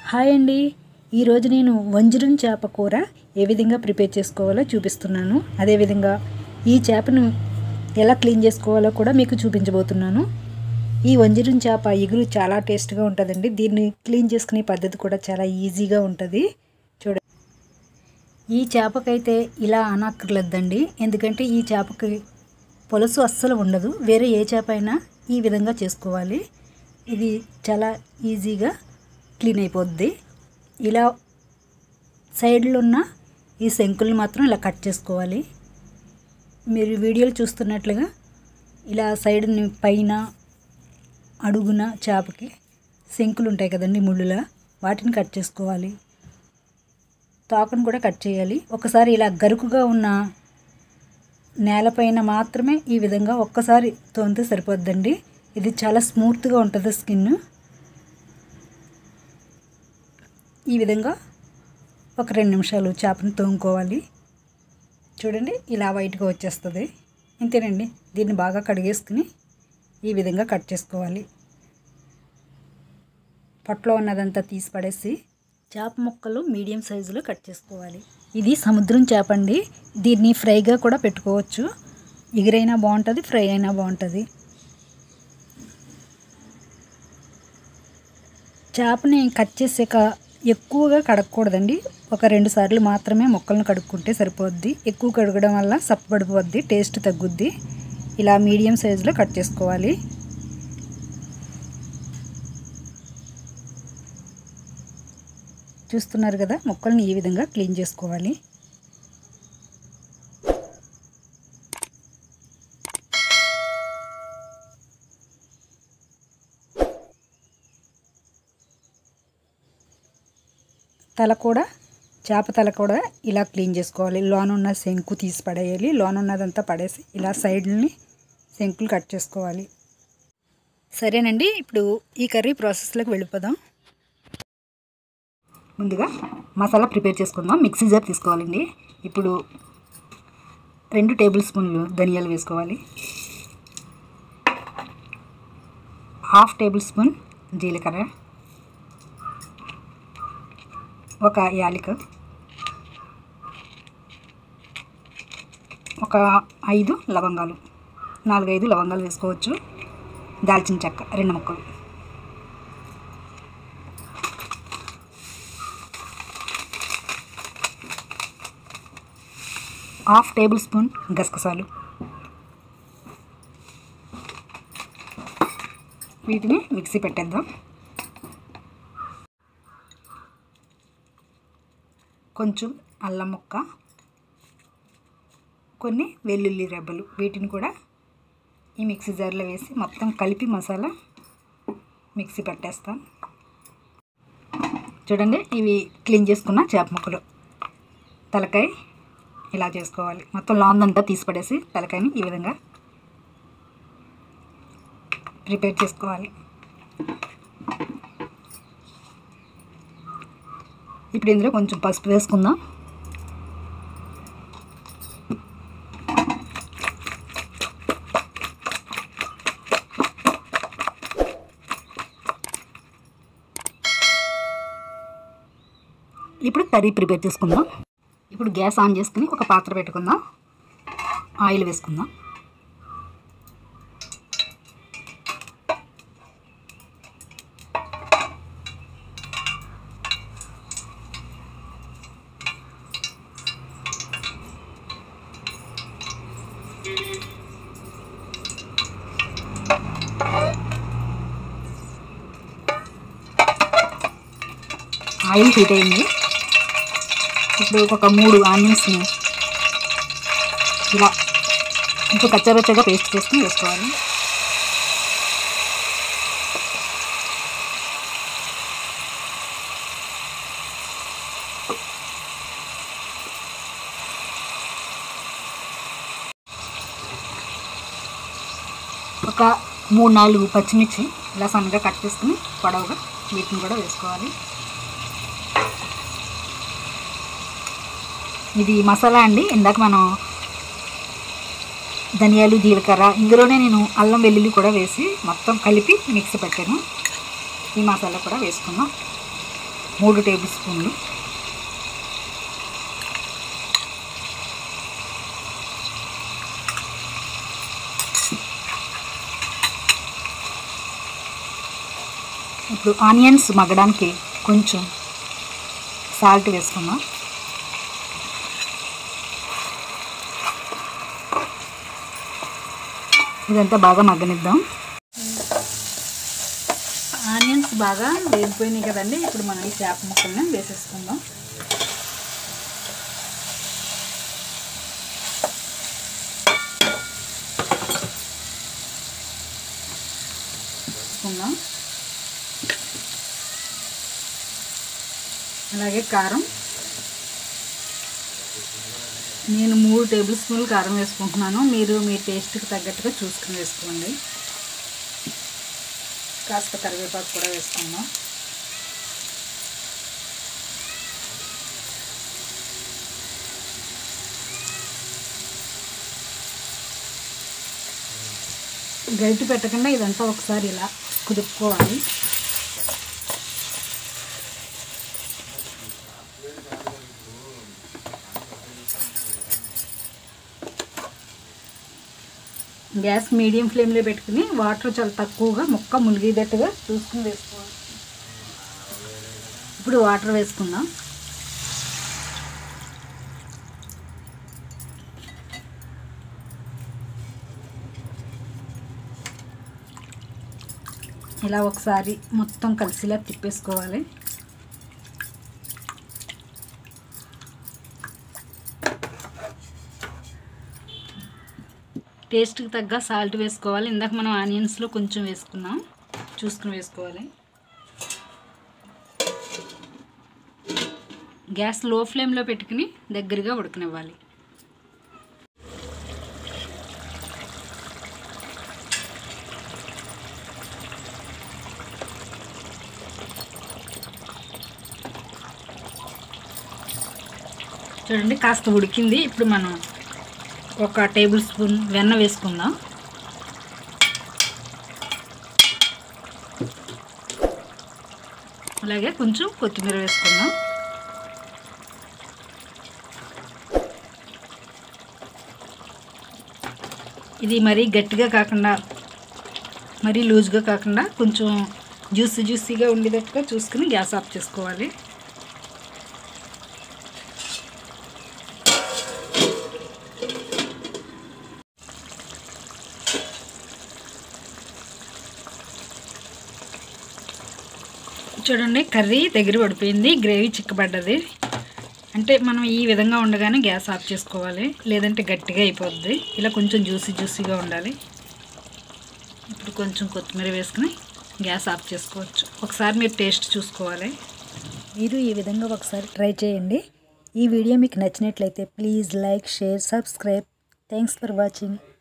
hi అండి ఈరోజు నేను వంజరం చేప కూర ఏ విధంగా ప్రిపేర్ చేసుకోవాలో చూపిస్తున్నాను అదేవిధంగా ఈ చేపను ఎలా క్లీన్ చేసుకోవాలో కూడా మీకు చూపించబోతున్నాను ఈ వంజరం చేప ఎగురు చాలా టేస్ట్గా ఉంటుందండి దీన్ని క్లీన్ చేసుకునే పద్ధతి కూడా చాలా ఈజీగా ఉంటుంది చూడ ఈ చేపకైతే ఇలా అనక్కర్లేదండి ఎందుకంటే ఈ చేపకి పులుసు అస్సలు ఉండదు వేరే ఏ చేప అయినా ఈ విధంగా చేసుకోవాలి ఇది చాలా ఈజీగా క్లీన్ అయిపోద్ది ఇలా సైడ్లో ఉన్న ఈ శంకుల్ని మాత్రం ఇలా కట్ చేసుకోవాలి మీరు వీడియోలు చూస్తున్నట్లుగా ఇలా సైడ్ని పైన అడుగున చేపకి శంకులు ఉంటాయి కదండి ముళ్ళులా వాటిని కట్ చేసుకోవాలి తోకను కూడా కట్ చేయాలి ఒకసారి ఇలా గరుకుగా ఉన్న నేలపైన మాత్రమే ఈ విధంగా ఒక్కసారి తోమితే సరిపోద్దండి ఇది చాలా స్మూత్గా ఉంటుంది స్కిన్ ఈ విధంగా ఒక రెండు నిమిషాలు చేపను తోముకోవాలి చూడండి ఇలా వైట్గా వచ్చేస్తుంది ఇంతేనండి దీన్ని బాగా కడిగేసుకుని ఈ విధంగా కట్ చేసుకోవాలి పొట్టలో ఉన్నదంతా తీసి పడేసి చేప ముక్కలు మీడియం సైజులో కట్ చేసుకోవాలి ఇది సముద్రం చేప అండి దీన్ని ఫ్రైగా కూడా పెట్టుకోవచ్చు ఎగురైనా బాగుంటుంది ఫ్రై అయినా బాగుంటుంది చేపని కట్ చేసాక ఎక్కువగా కడగకూడదండి ఒక రెండు సార్లు మాత్రమే ముక్కలను కడుక్కుంటే సరిపోద్ది ఎక్కువ కడగడం వల్ల సప్పబడిపోద్ది టేస్ట్ తగ్గుద్ది ఇలా మీడియం సైజులో కట్ చేసుకోవాలి చూస్తున్నారు కదా ముక్కల్ని ఈ విధంగా క్లీన్ చేసుకోవాలి తల కూడా చేప తల కూడా ఇలా క్లీన్ చేసుకోవాలి లోన ఉన్న శంకు తీసి పడేయాలి లోన ఉన్నదంతా పడేసి ఇలా సైడ్ని శంకులు కట్ చేసుకోవాలి సరేనండి ఇప్పుడు ఈ కర్రీ ప్రాసెస్లోకి వెళ్ళిపోదాం ముందుగా మసాలా ప్రిపేర్ చేసుకుందాం మిక్సీ జార్ తీసుకోవాలండి ఇప్పుడు రెండు టేబుల్ స్పూన్లు ధనియాలు వేసుకోవాలి హాఫ్ టేబుల్ స్పూన్ జీలకర్ర ఒక యాలిక ఒక ఐదు లవంగాలు నాలుగైదు లవంగాలు వేసుకోవచ్చు దాల్చిన చెక్క రెండు ముక్కలు హాఫ్ టేబుల్ స్పూన్ గసగసాలు వీటిని మిక్సీ పెట్టేద్దాం కొంచెం అల్లం ముక్క కొన్ని వెల్లుల్లి రెబ్బలు వీటిని కూడా ఈ మిక్సీ జార్లో వేసి మొత్తం కలిపి మసాలా మిక్సీ పట్టేస్తాను చూడండి ఇవి క్లీన్ చేసుకున్న చేప ముక్కలు తలకాయ ఇలా చేసుకోవాలి మొత్తం లాందంతా తీసి పడేసి తలకాయని ఈ విధంగా ప్రిపేర్ చేసుకోవాలి ఇప్పుడు ఇందులో కొంచెం పసుపు వేసుకుందాం ఇప్పుడు కర్రీ ప్రిపేర్ చేసుకుందాం ఇప్పుడు గ్యాస్ ఆన్ చేసుకుని ఒక పాత్ర పెట్టుకుందాం ఆయిల్ వేసుకుందాం ఆయిల్ హీట్ అయింది ఇప్పుడు ఒక మూడు ఆనియన్స్ని ఇలా కొంచెం కచ్చబచ్చగా పేస్ట్ చేసుకుని వేసుకోవాలి ఒక మూడు నాలుగు పచ్చిమిర్చి ఇలా సన్నగా కట్ చేసుకుని పొడవుగా వీటిని కూడా వేసుకోవాలి ఇది మసాలా అండి ఇందాక మనం ధనియాలు జీలకర్ర ఇందులోనే నేను అల్లం వెల్లుల్లి కూడా వేసి మొత్తం కలిపి మిక్సీ పెట్టాను ఈ మసాలా కూడా వేసుకున్నాం మూడు టేబుల్ స్పూన్లు ఇప్పుడు ఆనియన్స్ మగ్గడానికి కొంచెం సాల్ట్ వేసుకుందాం ఇదంతా బాగా మగ్గనిద్దాం ఆనియన్స్ బాగా వేగిపోయినాయి కదండి ఇప్పుడు మనం ఈ చేప ముక్కల్ని వేసేసుకుందాం వేసుకుందాం అలాగే కారం నేను మూడు టేబుల్ స్పూన్లు కారం వేసుకుంటున్నాను మీరు మీ టేస్ట్కి తగ్గట్టుగా చూసుకుని వేసుకోండి కాస్త కరివేపాకు కూడా వేసుకుందాం గరిటి పెట్టకుండా ఇదంతా ఒకసారి ఇలా కుదుపుకోవాలి గ్యాస్ మీడియం ఫ్లేమ్లో పెట్టుకుని వాటర్ చాలా తక్కువగా ముక్క మునిగేటట్టుగా చూసుకుని వేసుకోవాలి ఇప్పుడు వాటర్ వేసుకుందాం ఇలా ఒకసారి మొత్తం కలిసిలా తిప్పేసుకోవాలి టేస్ట్కి తగ్గ సాల్ట్ వేసుకోవాలి ఇందాక మనం ఆనియన్స్లో కొంచెం వేసుకున్నాం చూసుకుని వేసుకోవాలి గ్యాస్ లో ఫ్లేమ్లో పెట్టుకుని దగ్గరగా ఉడకనివ్వాలి చూడండి కాస్త ఉడికింది ఇప్పుడు మనం ఒక టేబుల్ స్పూన్ వెన్న వేసుకుందాం అలాగే కొంచెం కొత్తిమీర వేసుకుందాం ఇది మరీ గట్టిగా కాకుండా మరీ లూజ్గా కాకుండా కొంచెం జ్యూసీ జ్యూసీగా ఉండేటట్టుగా చూసుకుని గ్యాస్ ఆఫ్ చేసుకోవాలి చూడండి కర్రీ దగ్గర పడిపోయింది గ్రేవీ చిక్కబడ్డది అంటే మనం ఈ విధంగా ఉండగానే గ్యాస్ ఆఫ్ చేసుకోవాలి లేదంటే గట్టిగా అయిపోద్ది ఇలా కొంచెం జ్యూసీ జ్యూసీగా ఉండాలి ఇప్పుడు కొంచెం కొత్తిమీర వేసుకుని గ్యాస్ ఆఫ్ చేసుకోవచ్చు ఒకసారి మీరు టేస్ట్ చూసుకోవాలి మీరు ఈ విధంగా ఒకసారి ట్రై చేయండి ఈ వీడియో మీకు నచ్చినట్లయితే please like share subscribe thanks for watching